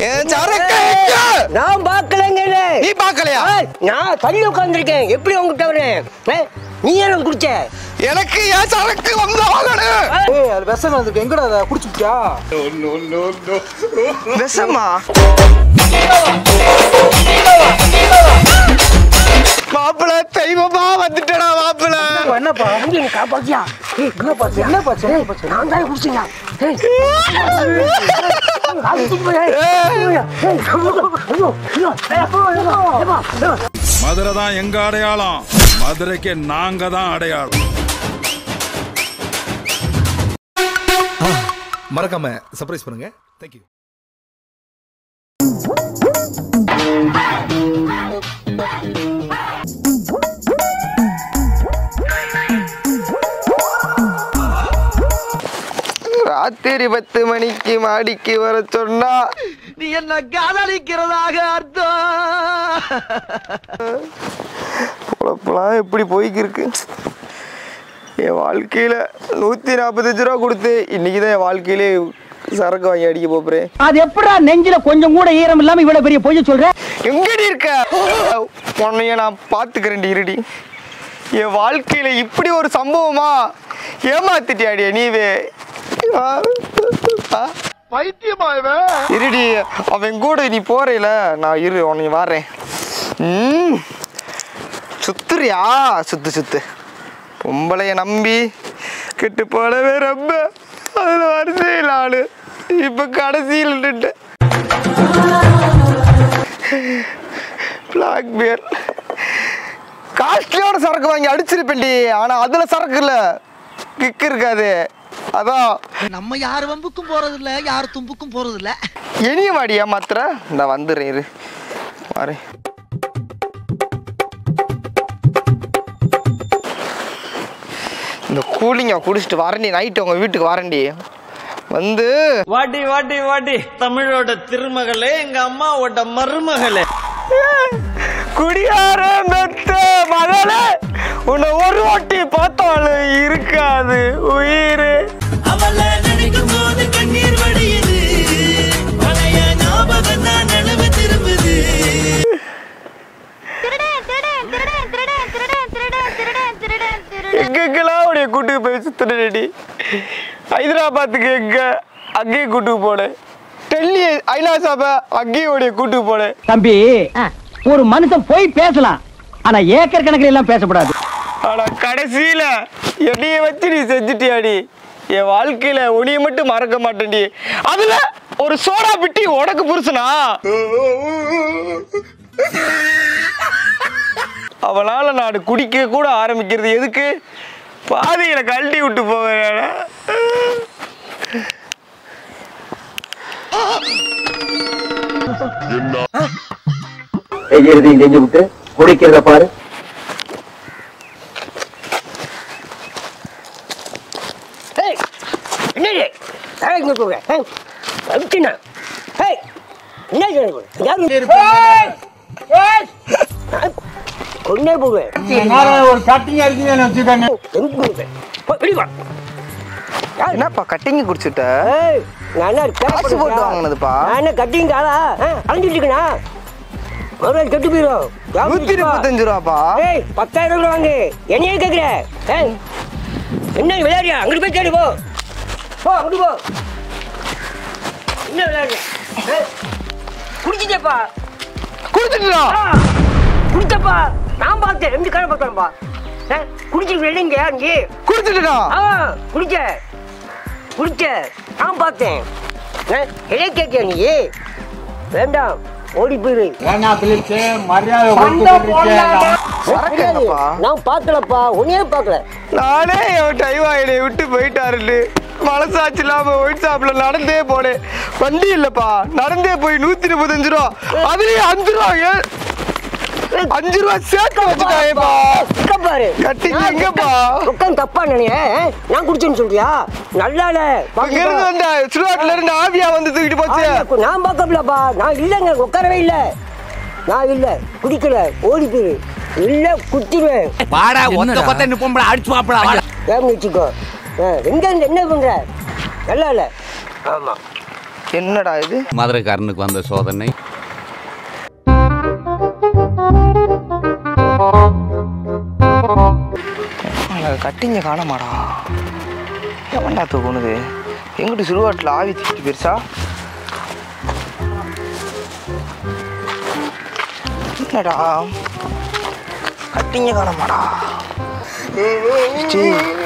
என் சரக்கு எங்க? நான் பார்க்கலங்க நீ பார்க்கலையா நான் தள்ளி உட்காந்துருக்கேன் எப்படி உங்ககிட்ட வரேன் ஏய், நீ என்ன குடிச்ச எனக்கு என் சரக்கு வந்து வாங்கணும் ஏய் அது விஷம் வந்துருக்கு எங்கடா அதை குடிச்சுட்டியா விஷமா மாப்பிள தெய்வமா வந்துட்டடா மாப்பிள என்னப்பா தம்பி நீ காப்பாத்தியா ஏய், காப்பாத்தியா என்ன பாச்சு என்ன பாச்சு நான் தான் குடிச்சீங்க ஏய். அழைச்சிட்டு போய், ஏய். ஏய், ஐயோ, ஐயோ, ஐயோ, ஏப்பா, ஏப்பா, ஏப்பா. மதுரை தான் எங்க அடையாளம் மதுரைக்கு நாங்க தான் அடையாளம் மறக்காம சர்ப்ரைஸ் பண்ணுங்க தேங்க்யூ ராத்திரி பத்து மணிக்கு மாடிக்கு வர சொன்னா நீ என்ன காதலிக்கிறதாக அர்த்தம் பொழப்பெல்லாம் எப்படி போய்க்கு இருக்கு என் வாழ்க்கையில நூத்தி நாற்பத்தஞ்சு ரூபா கொடுத்து இன்னைக்கு தான் என் வாழ்க்கையிலே சரக்கு வாங்கி அடிக்க போறேன் அது எப்படா நெஞ்சில கொஞ்சம் கூட ஈரம் இல்லாம இவ்வளவு பெரிய பொய்ய சொல்ற எங்கடி இருக்க உன்னைய நான் பாத்துக்கிறேன்டி இருடி என் வாழ்க்கையில இப்படி ஒரு சம்பவமா ஏமாத்திட்டியாடி நீவே பைத்தியமா இருடி அவன் கூட நீ போறேல நான் இரு உன்னை வாரேன் ம் சுத்துறியா சுத்து சுத்து பொம்பளைய நம்பி கெட்டு போனவே ரொம்ப அதுல வரிசையில் ஆளு இப்ப கடைசியில் நின்று பிளாக் பியர் காஸ்ட்லியோட சரக்கு வாங்கி அடிச்சிருப்பேன்டி ஆனா அதுல சரக்கு இல்ல கிக் இருக்காது அதான் நம்ம யார் வம்புக்கும் போறது இல்ல யார் தும்புக்கும் போறது இல்ல இனிய வாடியா மாத்திர இந்த வந்துடுறேன் இரு வரேன் இந்த கூலிங்க குடிச்சிட்டு வரேன்டி நைட்டு உங்க வீட்டுக்கு வரேன்டி வந்து வாடி வாடி வாடி தமிழோட திருமகளே எங்க அம்மாவோட மருமகளே குடியார மெத்த மகளே உன்னை ஒரு வாட்டி பார்த்தாலும் இருக்காது உயிர் அவள நினைக்கும் போது கண்ணீர் வடியுது பழைய ஞாபகம் தான் நினைவு திரும்புது எங்கெங்கெல்லாம் உடைய கூட்டுக்கு போய் சுத்தினடி ஹைதராபாத்துக்கு எங்க அங்கேயும் கூட்டுக்கு போனேன் டெல்லி ஐலாசாப அங்கேயும் உடைய கூட்டுக்கு போனேன் தம்பி ஒரு மனுஷன் போய் பேசலாம் ஆனா ஏக்கர் கணக்கில் எல்லாம் பேசக்கூடாது ஆனா கடைசியில என்னைய வச்சு நீ செஞ்சுட்டியாடி என் வாழ்க்கையில உனிய மட்டும் மறக்க மாட்டேன்டி அதுல ஒரு சோடா பிட்டி உனக்கு புருஷனா அவனால நான் குடிக்க கூட ஆரம்பிக்கிறது எதுக்கு பாதியில கழட்டி விட்டு போவேன் செய்யறதையும் செஞ்சு விட்டு குடிக்கிறத பாரு ஏய், என்னடி? யாரை இங்க கூப்பிடுற? ஏய், அடிச்சினா? ஏய், என்ன செய்யற? யாரு? ஏய், ஏய், கொன்னே போடுவேன் ஒரு கட்டிங் அடிச்சு வச்சுக்கானே எங்க போடுவேன் போ, வெளிய வா. யாரு? என்னப்பா கட்டிங்க குடிச்சுட்ட ஏய், நான் என்ன கேட்க காசு போட்டு போறேன்? வாங்குனதுப்பா. நான் என்ன கட்டிங் காலா அலைஞ்சிட்டு இருக்கேனா மறுபடியும் கெட்டு போயிடும் ஞாபகம் நூத்தி வச்சுக்கோ. முப்பத்தஞ்சு ரூபாப்பா ஏய் பத்தாயிரம் ரூபாய் வாங்கு என்னையே கேக்குற ஏய் என்ன விளையாடியா அங்கிட்டு போய் தேடி போ போ அங்கிட்டு போ என்ன விளையாடு ஏய், குடிச்சிட்டேப்பா குடிச்சிட்டா ஆ, குடிச்சப்பா நான் பார்த்தேன் ரெண்டு கடை பார்த்தேன்ப்பா ஏய், குடிச்சிட்டு இல்லைங்க நீ குடிச்சிட்டா ஆ குடிச்ச குடிச்ச நான் பார்த்தேன் ஏய், இதை கேட்கியா நீ வேண்டாம் ஓடி போயிரு ஏன்னா பிலிப்ஸ் மரியாதை சரக்கு என்னப்பா? நான் பார்க்கலப்பா உன்னையே பார்க்கல நானே என் டைவாயினை விட்டு போயிட்டாருன்னு மனசாட்சி இல்லாம ஒயிட் ஷாப்ல நடந்தே போனேன் வண்டி இல்லப்பா நடந்தே போய் நூத்தி முப்பத்தஞ்சு ரூபா அதுலயும் அஞ்சு ரூபா ஏ- அஞ்சு ரூபா சேர்த்து வச்சுட்டாயேப்பா இங்க பாரு கட்டிங்க நான் எங்கப்பா? உட்காந்து தப்பா நினைய நான் குடிச்சேன்னு சொல்றியா நல்லா இல்ல இங்க இருந்து வந்த சுடுகாட்டுல இருந்து ஆவியா வந்து தூக்கிட்டு போச்சு நான் பார்க்கலப்பா நான் இல்லைங்க உட்காரவே இல்ல நான் இல்ல குடிக்கல ஓடி போயிரு இல்ல குத்திடுவேன் வாடா ஒத்த கொத்த நிப்போம்டா அடிச்சு பாப்படா ஏன் வச்சுக்கோ ஆ, எங்க இருந்து என்ன பண்ற நல்லா இல்ல ஆமா என்னடா இது மதுரைக்காரனுக்கு வந்த சோதனை அங்க கட்டிங்க காணமாடா எவன்டா தூக்குனுது எங்கிட்டு சுடுகாட்டில் ஆவி தூக்கி பெருசா என்னடா கட்டிங்க காணமாடா சீ.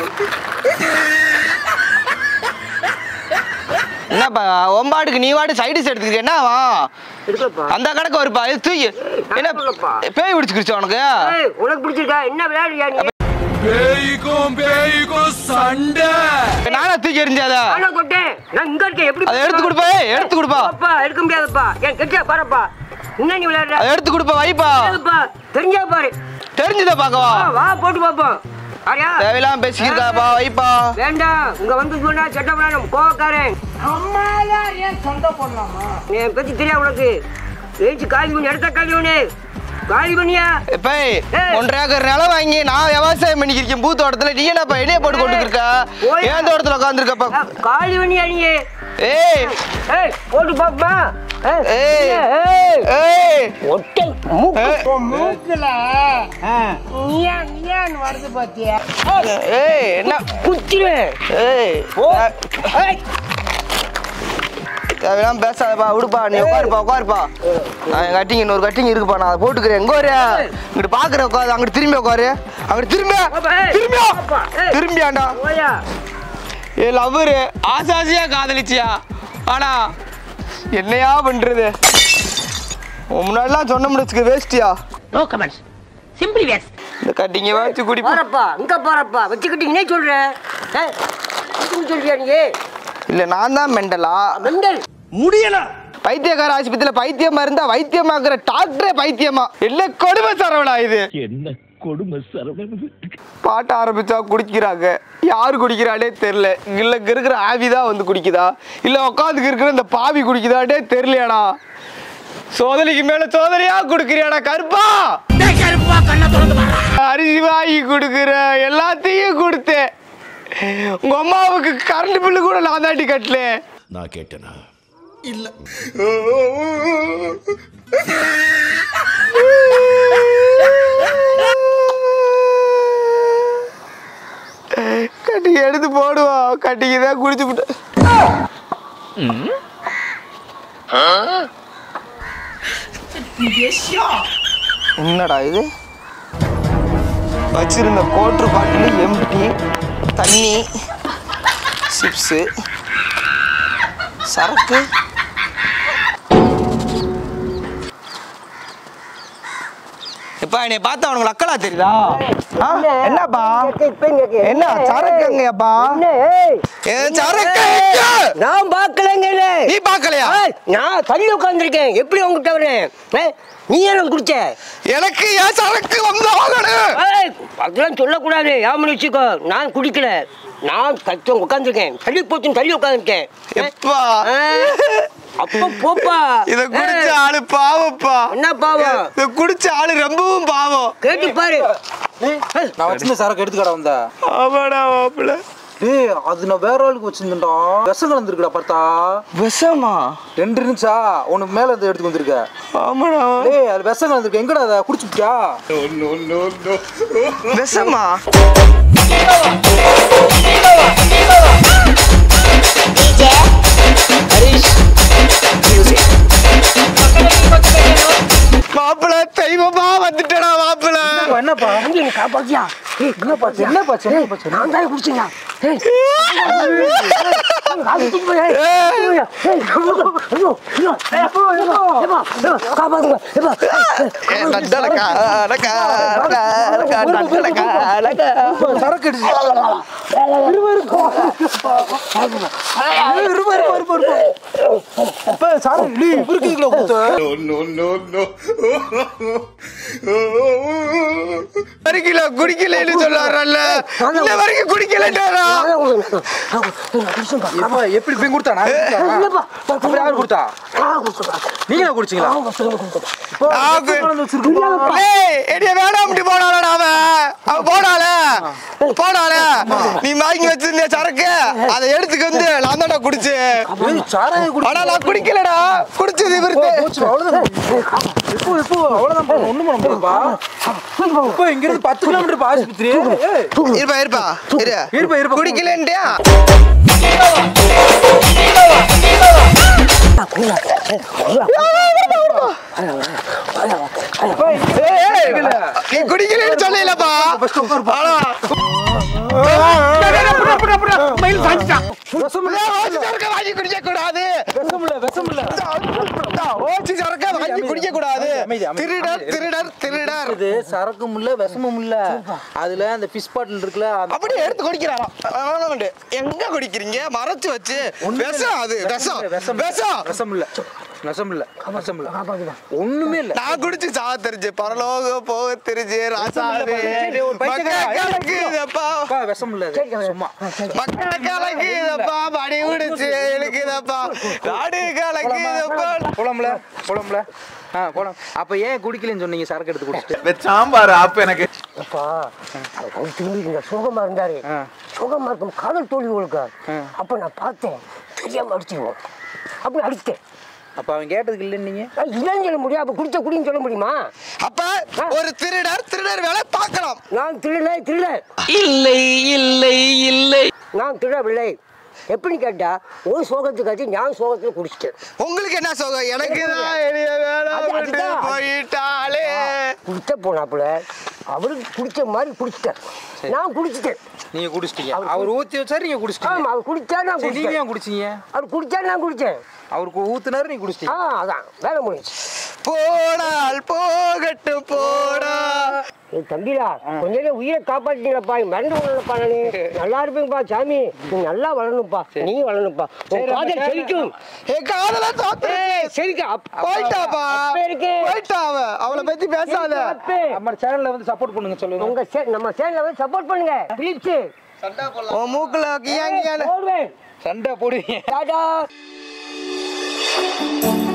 என்னப்பா ஒம்பாடுக்கு நீ வாடு சைடிஸ் எடுத்துக்கிட்டு என்னவா எடுக்கலப்பா அந்த கணக்கு வருப்பா இது தூக்கி என்ன எடுக்கலப்பா. பேய் பிடிச்சிக்கிச்சு உனக்கு ஏய், உனக்கு பிடிச்சிருக்கா என்ன விளையாடுறியா நீ பேய்க்கும் பேய்க்கும் சண்டை நானா தூக்கி எறிஞ்சாதா ஆனா கொட்டேன் நான் இங்க இருக்கேன் எப்படி அதை எடுத்து கொடுப்பா ஏய், எடுத்து கொடுப்பா அப்பா எடுக்க முடியாதுப்பா என் கெட்டியா பாருப்பா என்ன நீ விளையாடுற அதை எடுத்து கொடுப்பா வைப்பா முடியாதுப்பா. தெரிஞ்சா பாரு தெரிஞ்சுதா பாக்கவா வா, வா போட்டு பாப்போம் சரியா தேவையில்லாம பேசிக்கிருக்காப்பா வைப்பா வேண்டாம் இங்க வந்து சொன்னா சட்டம் பண்ணணும் கோவக்காரன் என் பத்தி தெரியா உனக்கு ஏச்சு காலி பண்ணி எடுத்த காலி பண்ணு காலி பண்ணியா இப்ப ஏய். ஒன்றரை ஏக்கர் நிலம் வாங்கி நான் விவசாயம் பண்ணிக்கிறேன் பூ தோட்டத்துல நீ என்னப்பா என்னைய போட்டு கொண்டு இருக்க ஓய். ஏன் தோட்டத்துல உட்காந்துருக்கப்பா ஆ, காலி பண்ணியா நீ ஏய் ஏய் போட்டு பாப்பா ஏய் ஏய் ஏய் ஒட்டை மூக்கு ஏய். போ, மூக்குல நீயா நீயான்னு வருது பாத்தியா ஏய் என்ன குத்திடுவேன் ஏய் ஓ நான் ஏய் தேவையில்லாம பேசாதப்பா விடுப்பா நீ உட்காருப்பா உட்காருப்பா நான் என் கட்டிங் இன்னொரு கட்டிங் இருக்குப்பா நான் அதை போட்டுக்கிறேன் எங்க வர இங்கிட்டு பாக்குற உட்காரு அங்கிட்டு திரும்பி உட்காரு அங்கிட்டு திரும்பி பாப்பா, ஏய். திரும்பியா பாப்பா, ஏய். திரும்பியாண்டா ஓயா ஏ லவ்வரு ஆசாசியா காதலிச்சியா ஆனா என்னையா பண்றது உன் முன்னாடிலாம் சொன்ன முடிச்சுக்க வேஸ்டியா நோ கமெண்ட்ஸ் சிம்பிளி வேஸ்ட் இந்த கட்டிங்க வச்சு குடிப்பா போறப்பா இங்க போறப்பா வச்சுக்கிட்டு என்ன சொல்ற ஏய், இதுன்னு சொல்றியா நீ இல்ல நான் தான் மெண்டலா மெண்டல் பைத்தியக்கார ஆஸ்பத்திரியில பைத்தியமா இருந்தா வைத்தியமாக்குற டாக்டரே பைத்தியமா இல்ல கொடுமை சரவணா இது என்ன கொடுமை சரவணன் பாட்ட ஆரம்பிச்சா குடிக்கிறாங்க யாரு குடிக்கிறானே தெரியல இல்ல இங்க இருக்கிற ஆவிதான் வந்து குடிக்குதா இல்ல உட்காந்துக்கு இருக்கிற இந்த பாவி குடிக்குதானே தெரியலையாடா சோதனைக்கு மேல சோதனையா குடுக்கிறியாடா கருப்பா அரிசி வாங்கி கொடுக்குற எல்லாத்தையும் கொடுத்தேன் உங்க அம்மாவுக்கு கரண்ட் பில்லு கூட நான் தாண்டி கட்டல நான் கேட்டேனா கட்டிக்கு எடுத்து போடுவா கட்டிக்கு தான் குடிச்சு விட்டு என்னடா இது வச்சிருந்த கோட்ரு பாட்டில் எம்டி தண்ணி சிப்ஸு சரக்கு எப்பா என்னை பார்த்தா அவனுக்கு அக்கலா தெரியுதா ஆ, என்னப்பா என்ன சரக்கு எங்கப்பா என்ன ஏய் ஏன் சரக்கு எங்க? நான் பார்க்கலங்க நீ பார்க்கலையா ஏய், நான் தள்ளி உட்காந்துருக்கேன் எப்படி உங்ககிட்ட வரேன் ஏய், நீ என்ன குடிச்ச எனக்கு ஏன் சரக்கு வந்து ஆகணும் ஏய், அதெல்லாம் சொல்லக்கூடாது யாமனு வச்சுக்கோ நான் குடிக்கல நான் கத்த உட்காந்துருக்கேன் தள்ளி போச்சுன்னு தள்ளி உட்காந்துருக்கேன் எப்பா அப்ப போப்பா இத குடிச்ச ஏய், ஆளு பாவப்பா என்ன பாவம் இத குடிச்ச ஆளு ரொம்பவும் பாவம் கேட்டு பாரு நான் வச்சிருந்த சரக்கு எடுத்துக்கடா வந்த ஆமாடா மாப்பிள்ள டேய் அது நான் வேற ஆளுக்கு வச்சிருந்தேன்டா விஷம் கலந்துருக்குடா பார்த்தா விஷமா ரெண்டு இருந்துச்சா உனக்கு மேல இருந்து எடுத்து வந்திருக்க ஆமாடா டேய் அது விஷம் கலந்துருக்கு எங்கடா அதை குடிச்சுட்டியா விஷமா மாப்பிள்ள தெய்வமா வந்துட்டடா மாப்பிள்ள என்னப்பா தம்பி எனக்கு காப்பாத்தியா ஏய், என்னப்பா என்னப்பா என்னப்பா நான் தான் குடிச்சீங்க ஏய், காசு தூக்கி போய், ஏய், ஏய், ஏய், ஐயோ, ஐயோ, ஐயோ, ஏப்பா, ஏப்பா, ஏப்பா, ஏப்பா, காப்பாத்துங்க, ஏப்பா, ஏய், டண்டடக்கா, டக்கா, டக்கா, டக்கா, டண்டடக்கா, டக்கா. சரக்கு அடிச்சு இருப்பா இருப்பா இருப்பா இருப்பா அப்ப சரக்கு டேய் இருக்குதுல குத்து சரி குடிக்கல குடிக்கலன்னு சொல்லாரல்ல இன்ன வரைக்கும் குடிக்கலன்றாரா எப்பா எப்படி போய் கொடுத்தா நான் கொடுத்தா? அப்புறம் யார் கொடுத்தா நீங்க குடிச்சீங்களா எடிய வேணாம்ட்டு போனாலடா அவன் அவன் போனால போனால நீ வாங்கி வச்சிருந்த சரக்கு அதை எடுத்துக்கு வந்து நான் தான்டா குடிச்சு ஏய், சாராயம் குடி ஆனா நான் குடிக்கலடா குடிச்சது இவருக்கு போச்சு அவ்வளவுதான் இப்போ இப்போ அவ்வளவுதான் பா, ஒண்ணும் பண்ண முடியாதுப்பா இப்போ இங்க இருந்து பத்து கிலோமீட்டர் ஆஸ்பத்திரி ஏய், இருப்பா இருப்பா இரு இருப்பா, இருப்பா. குடிக்கலன்ட்டியா நீ குடிக்கலன்னு சொல்லலப்பா ஆனா வாங்கி குடிக்க கூடாது விஷமில்ல விஷமில்ல ஓச்சி சரக்க வாங்கி குடிக்க கூடாது அமைதி, அமைதி. திருடர் திருடர் திருடர் இது சரக்கும் இல்ல விஷமும் இல்ல அதுல அந்த ஃபிஷ் பாட்டில் இருக்குல்ல அது- அப்படியே எடுத்து குடிக்கிறாராம் ஆமாண்டு. எங்க குடிக்கிறீங்க மறைச்சு வச்சு விஷம் அது விஷம் விஷம் விஷம் விஷம் இல்ல விஷம் இல்ல விஷம் இல்ல ஒண்ணுமே இல்ல நான் குடிச்சு சாவ தெரிஞ்சு பரலோக போக தெரிஞ்சு ராசாவே சரி, ஒரு பைத்தியக்காரன். மக்களுக்கு இதப்பா அப்பா, விஷம் இல்ல இது. சும்மா மக்களுக்கு இதப்பா படி குடிச்சு இழுக்குதப்பா நாடு கலக்கு இதப்பா போலாம்ல போலாம்ல ஆ போலாம் அப்ப ஏன் குடிக்கலன்னு சொன்னீங்க சரக்கு எடுத்து குடிச்சிட்டு சாம்பார் அப்ப எனக்கு அப்பா அவர் திரும்பி இந்த சோகமா இருந்தாரு ஆ. சோகமா இருக்கும் காதல் தோல்வி கொடுக்க அப்ப நான் பார்த்தேன் தெரியாம அடிச்சிருவோம் அப்படி அடிச்சிட்டேன் அப்ப அவன் கேட்டதுக்கு இல்ல நீங்க நான் இல்லைன்னு சொல்ல முடியும் அப்ப குடிச்ச குடின்னு சொல்ல முடியுமா அப்ப ஒரு திருடர் திருடர் வேலை பார்க்கலாம் நான் திருடலை திருட இல்லை இல்லை இல்லை நான் திருடவில்லை எப்படின்னு கேட்டா ஒரு சோகத்துக்காச்சு நான் சோகத்துல குடிச்சிட்டேன் உங்களுக்கு என்ன சோகம் எனக்கு தான் எளிய வேலை அது- விட்டு அதுதான். போயிட்டாலே குடிச்ச போனாப்புல அவருக்கு குடிச்ச மாதிரி குடிச்சிட்டேன் நான் குடிச்சிட்டேன் நீங்க குடிச்சிட்டீங்க அவர் ஊத்தி வச்சாரு நீங்க குடிச்சிட்டீங்க ஆமா அவர் குடிச்சா நான் சரி, நீங்க குடிச்சேன் ஏன் குடிச்சீங்க அவர் குடிச்சா நான் குடிச்சேன் அவருக்கு ஊத்துனாரு நீங்க ஆ குடிச்சிட்டீங்க அதான் வேலை முடிஞ்சு போனால் போகட்டும் போடா ஏய் தம்பிடா கொஞ்ச நேரம் உயிரை காப்பாற்றிட்டீங்களப்பா மறந்து விடலப்பா நானு நல்லா இருப்பீங்கப்பா சாமி நீ நல்லா வளரணும்ப்பா நீ வளரணும்ப்பா உன் காதல் செழிக்கும் என் காதல தோத்து செழிக்க போயிட்டாப்பா இருக்கு போயிட்டா அவ அவளை பத்தி பேசாத அப்பே. நம்ம சேனல்ல வந்து சப்போர்ட் பண்ணுங்க சொல்லுங்க உங்க சே- நம்ம சேனலை வந்து சப்போர்ட் பண்ணுங்க பிலிப்ஸ் உன் மூக்குல கியாங்கியான போடுவேன் சண்டை போடுவீங்க டாடா